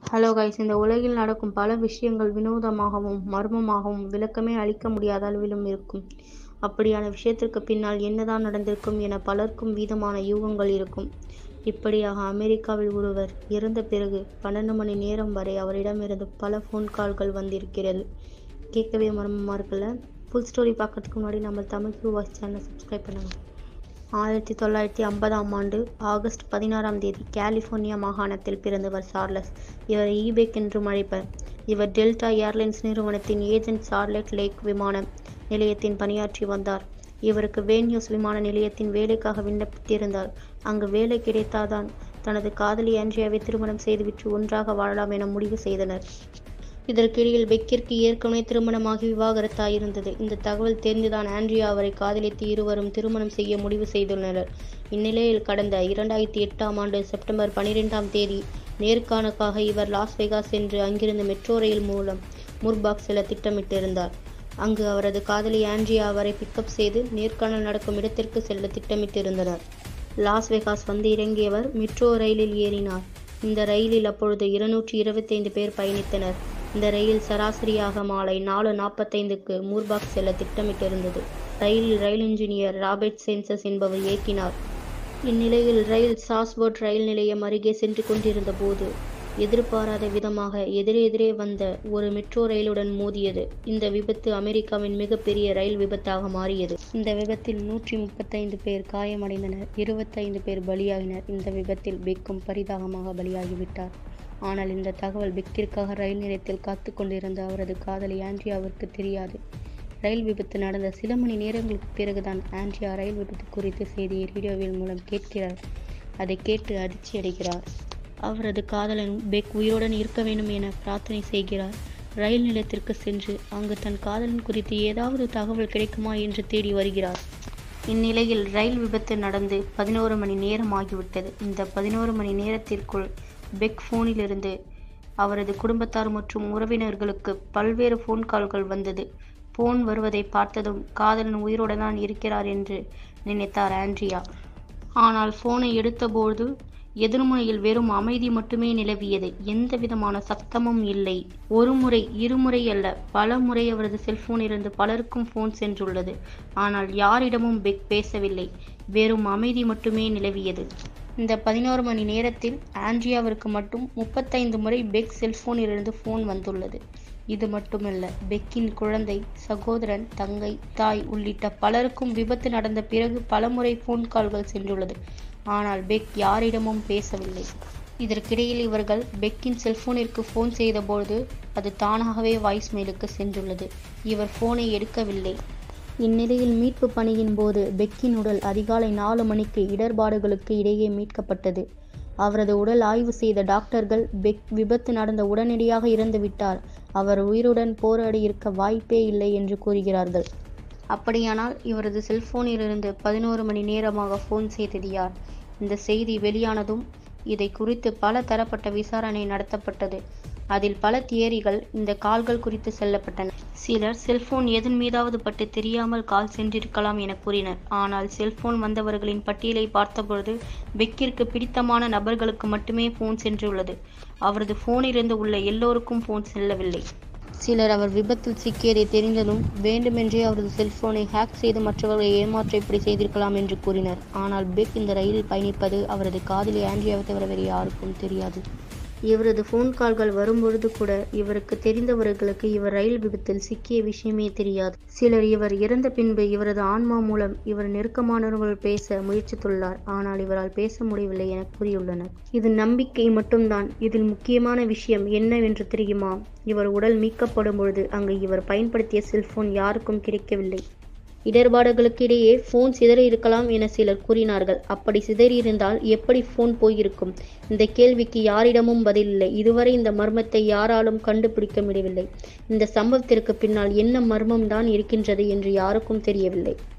hello guys இந்த உலகில் நடக்கும் பல விஷயங்கள் வினோதமாகவும் மர்மமாகவும் விளக்கமே அளிக்க முடியாத அளவிலும் இருக்கும் அப்படியான விஷயத்திற்கு பின்னால் என்னதான் நடந்திருக்கும் என பலருக்கும் விதமான யூகங்கள் இருக்கும் இப்படியாக அமெரிக்காவில் ஒருவர் இறந்த பிறகு பன்னெண்டு மணி நேரம் வரை அவரிடமிருந்து பல ஃபோன் கால்கள் வந்திருக்கிறது கேட்கவே மர்மமாக இருக்குல்ல ஃபுல் ஸ்டோரி பார்க்கறதுக்கு முன்னாடி நம்ம தமிழ் ப்ளூ வாய்ஸ் சேனலை சப்ஸ்கிரைப் பண்ணுங்கள் ஆயிரத்தி தொள்ளாயிரத்தி ஐம்பதாம் ஆண்டு ஆகஸ்ட் பதினாறாம் தேதி கலிஃபோர்னியா மாகாணத்தில் பிறந்தவர் சார்லஸ் இவர் ஈபேக் என்றும் அழைப்பர் இவர் டெல்டா ஏர்லைன்ஸ் நிறுவனத்தின் ஏஜென்ட் சார்லெட் லேக் விமான நிலையத்தின் பணியாற்றி வந்தார் இவருக்கு வேன்யூஸ் விமான நிலையத்தின் வேலைக்காக விண்ணப்பித்திருந்தார் அங்கு வேலை கிடைத்தாதான் தனது காதலி ஆண்ட்ரியாவை திருமணம் செய்துவிட்டு ஒன்றாக வாழலாம் என முடிவு செய்தனர் இதற்கிடையில் பெக்கிற்கு ஏற்கனவே திருமணமாகி விவாகரத்தாயிருந்தது இந்த தகவல் தெரிந்துதான் ஆண்ட்ரியா அவரை காதலித்து இருவரும் திருமணம் செய்ய முடிவு செய்துள்ளனர் இந்நிலையில் கடந்த இரண்டாயிரத்தி எட்டாம் ஆண்டு செப்டம்பர் பனிரெண்டாம் தேதி நேர்காணலுக்காக இவர் லாஸ் வெகாஸ் சென்று அங்கிருந்து மெட்ரோ ரயில் மூலம் முர்பாக் செல்ல திட்டமிட்டிருந்தார் அங்கு அவரது காதலி ஆண்ட்ரியா அவரை பிக்கப் செய்து நேர்காணல் நடக்கும் இடத்திற்கு செல்ல திட்டமிட்டிருந்தனர் லாஸ் வெகாஸ் வந்து இறங்கியவர் மெட்ரோ ரயிலில் ஏறினார் இந்த ரயிலில் அப்பொழுது இருநூற்றி இருபத்தைந்து பேர் பயணித்தனர் இந்த ரயில் சராசரியாக மாலை நாலு நாற்பத்தைந்துக்கு மூர்பாக் செல்ல திட்டமிட்டிருந்தது ரயிலில் ரயில் இன்ஜினியர் ராபர்ட் சென்சஸ் என்பவர் இயக்கினார் இந்நிலையில் ரயில் சாஸ்போர்ட் ரயில் நிலையம் அருகே சென்று கொண்டிருந்த போது எதிர்பாராத விதமாக எதிரெதிரே வந்த ஒரு மெட்ரோ ரயிலுடன் மோதியது இந்த விபத்து அமெரிக்காவின் மிகப்பெரிய ரயில் விபத்தாக மாறியது இந்த விபத்தில் நூற்றி முப்பத்தைந்து பேர் காயமடைந்தனர் இருபத்தைந்து பேர் பலியாகினர் இந்த விபத்தில் பெக்கும் பரிதாபமாக பலியாகிவிட்டார் ஆனால் இந்த தகவல் பெக்கிற்காக ரயில் நிலையத்தில் காத்து கொண்டிருந்த அவரது காதலி ஆண்ட்ரியாவிற்கு தெரியாது ரயில் விபத்து நடந்த சில மணி நேரங்களுக்கு பிறகுதான் ஆண்ட்ரியா ரயில் விபத்து குறித்த செய்தியை ரேடியோவில் மூலம் கேட்கிறார் அதை கேட்டு அதிர்ச்சி அடைகிறார் அவரது காதலன் பெக் உயிருடன் இருக்க வேண்டும் என பிரார்த்தனை செய்கிறார் ரயில் நிலையத்திற்கு சென்று அங்கு தன் காதலன் குறித்து ஏதாவது தகவல் கிடைக்குமா என்று தேடி வருகிறார் இந்நிலையில் ரயில் விபத்து நடந்து பதினோரு மணி நேரம் ஆகிவிட்டது இந்த பதினோரு மணி நேரத்திற்குள் பெக் ஃபோனிலிருந்து அவரது குடும்பத்தார் மற்றும் உறவினர்களுக்கு பல்வேறு ஃபோன் கால்கள் வந்தது ஃபோன் வருவதை பார்த்ததும் காதலன் உயிரோடு தான் இருக்கிறார் என்று நினைத்தார் ஆண்ட்ரியா ஆனால் ஃபோனை எடுத்தபோது எதிர்முனையில் வெறும் அமைதி மட்டுமே நிலவியது எந்த விதமான சத்தமும் இல்லை ஒரு முறை இருமுறை அல்ல பல முறை அவரது செல்போனிலிருந்து பலருக்கும் போன் சென்றுள்ளது ஆனால் யாரிடமும் பெக் பேசவில்லை வெறும் அமைதி மட்டுமே நிலவியது இந்த பதினோரு மணி நேரத்தில் ஆண்ட்ரியாவிற்கு மட்டும் முப்பத்தைந்து முறை பெக் செல்போனிலிருந்து போன் வந்துள்ளது இது மட்டுமல்ல பெக்கின் குழந்தை சகோதரன் தங்கை தாய் உள்ளிட்ட பலருக்கும் விபத்து நடந்த பிறகு பலமுறை போன் கால்கள் சென்றுள்ளது ஆனால் பெக் யாரிடமும் பேசவில்லை இதற்கிடையில் இவர்கள் பெக்கின் செல்போனிற்கு ஃபோன் செய்தபோது அது தானாகவே வாய்ஸ் மெயிலுக்கு சென்றுள்ளது இவர் ஃபோனை எடுக்கவில்லை இந்நிலையில் மீட்பு பணியின் போது பெக்கின் உடல் அதிகாலை நாலு மணிக்கு இடர்பாடுகளுக்கு இடையே மீட்கப்பட்டது அவரது உடல் ஆய்வு செய்த டாக்டர்கள் பெக் விபத்து நடந்த உடனடியாக இறந்துவிட்டார் அவர் உயிருடன் போராடி இருக்க வாய்ப்பே இல்லை என்று கூறுகிறார்கள் அப்படியானால் இவரது செல்போனிலிருந்து பதினோரு மணி நேரமாக ஃபோன் செய்தது யார் இந்த செய்தி வெளியானதும் இதை குறித்து பல தரப்பட்ட விசாரணை நடத்தப்பட்டது அதில் பல தியரிகள் இந்த கால்கள் குறித்து செல்லப்பட்டன சிலர் செல்போன் எதன் மீதாவது பட்டு தெரியாமல் கால் சென்றிருக்கலாம் என கூறினர் ஆனால் செல்போன் வந்தவர்களின் பட்டியலை பார்த்தபொழுது பெக்கிற்கு பிடித்தமான நபர்களுக்கு மட்டுமே போன் சென்றுள்ளது அவரது போனிலிருந்து உள்ள எல்லோருக்கும் போன் செல்லவில்லை சிலர் அவர் விபத்தில் சிக்கியதை தெரிந்ததும் வேண்டுமென்றே அவரது செல்போனை ஹேக் செய்து மற்றவர்களை ஏமாற்ற இப்படி செய்திருக்கலாம் என்று கூறினர் ஆனால் பெக் இந்த ரயிலில் பயணிப்பது அவரது காதலி ஆண்ட்ரியாவை தவிர வேறு யாருக்கும் தெரியாது இவரது ஃபோன் கால்கள் வரும்பொழுது கூட இவருக்கு தெரிந்தவர்களுக்கு இவர் ரயில் விபத்தில் சிக்கிய விஷயமே தெரியாது சிலர் இவர் இறந்த பின்பு இவரது ஆன்மா மூலம் இவர் நெருக்கமானவர்கள் பேச முயற்சித்துள்ளார் ஆனால் இவரால் பேச முடியவில்லை என கூறியுள்ளனர் இது நம்பிக்கை மட்டும்தான் இதில் முக்கியமான விஷயம் என்னவென்று தெரியுமா இவர் உடல் மீட்கப்படும் பொழுது அங்கு இவர் பயன்படுத்திய செல்போன் யாருக்கும் கிடைக்கவில்லை இடர்பாடுகளுக்கு இடையே போன் சிதறி இருக்கலாம் என சிலர் கூறினார்கள் அப்படி சிதறியிருந்தால் எப்படி போன் போயிருக்கும் இந்த கேள்விக்கு யாரிடமும் பதில் இல்லை இதுவரை இந்த மர்மத்தை யாராலும் கண்டுபிடிக்க முடியவில்லை இந்த சம்பவத்திற்கு பின்னால் என்ன மர்மம் தான் இருக்கின்றது என்று யாருக்கும் தெரியவில்லை